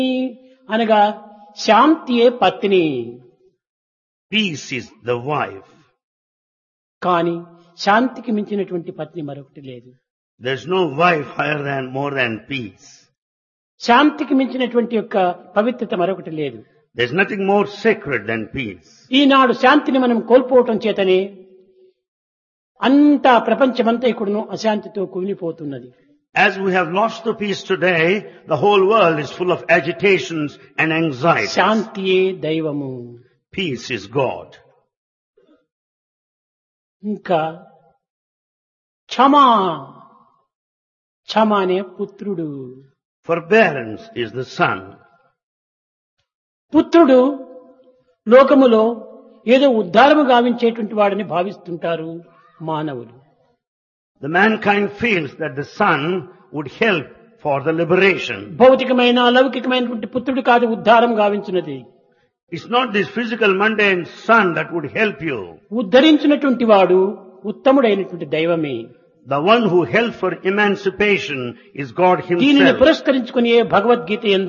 అనగా శాంతియే పత్ని Peace is the wife. కాని శాంతికి మించినటువంటి పత్ని మరొకటి లేదు There's no wife higher than, more than peace. శాంతికి మించినటువంటి యొక్క పవిత్రత మరొకటి లేదు There's nothing more sacred than peace. ఈనాడు శాంతిని మనం కోల్పోవటం చేతనే అంతా ప్రపంచమంతా ఇక్కడను అశాంతితో కుమిలిపోతున్నది As we have lost the peace today, the whole world is full of agitations and anxieties. శాంతియే దైవము Peace is God. ఇంకా క్షమా క్షమ అనే పుత్రుడు Forbearance is the son. పుత్రుడు లోకములో ఏదో ఉద్ధారము గావించేటువంటి వాడని భావిస్తుంటారు మానవులు The mankind feels that the son would help for the liberation. భౌతికమైన లౌకికమైనటువంటి పుత్రుడు కాదు ఉద్ధారం గావించినది It's not this physical mundane son that would help you. ఉద్ధరించినటువంటి వాడు ఉత్తముడైనటువంటి దైవమే The one who helped for emancipation is God దీనిని himself. పురస్కరించుకుని భగవద్గీత ఎందు